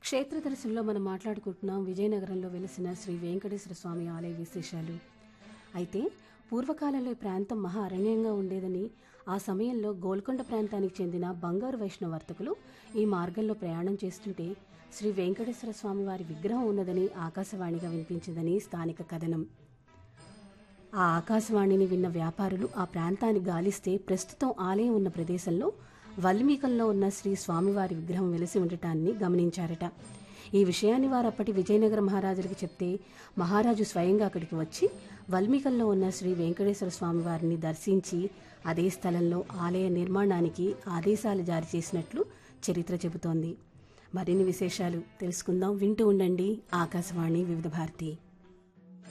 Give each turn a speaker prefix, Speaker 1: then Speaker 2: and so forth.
Speaker 1: క్షేత్ర దర్శనంలో మనం మాట్లాడుకుంటున్నాం విజయనగరంలో వెలిసిన శ్రీ వెంకటేశ్వర స్వామి ఆలయ విశేషాలు అయితే పూర్వకాలంలో ఈ ప్రాంతం మహా అరణ్యంగా ఉండేదని ఆ సమయంలో గోల్కొండ ప్రాంతానికి చెందిన బంగారు వైష్ణవ వర్తకులు ఈ మార్గంలో ప్రయాణం చేస్తుంటే శ్రీ వెంకటేశ్వర స్వామి వారి విగ్రహం ఉన్నదని ఆకాశవాణిగా వినిపించిందని స్థానిక కథనం ఆ ఆకాశవాణిని విన్న వ్యాపారులు ఆ ప్రాంతాన్ని గాలిస్తే ప్రస్తుతం ఆలయం ఉన్న ప్రదేశంలో వల్మీకంలో ఉన్న శ్రీ స్వామివారి విగ్రహం వెలిసి ఉండటాన్ని గమనించారట ఈ విషయాన్ని వారు అప్పటి విజయనగర మహారాజులకు చెప్తే మహారాజు స్వయంగా అక్కడికి వచ్చి వల్మీకంలో ఉన్న శ్రీ వెంకటేశ్వర స్వామి వారిని దర్శించి అదే స్థలంలో ఆలయ నిర్మాణానికి ఆదేశాలు జారీ చేసినట్లు చరిత్ర చెబుతోంది మరిన్ని విశేషాలు తెలుసుకుందాం వింటూ ఉండండి ఆకాశవాణి వివిధ భారతి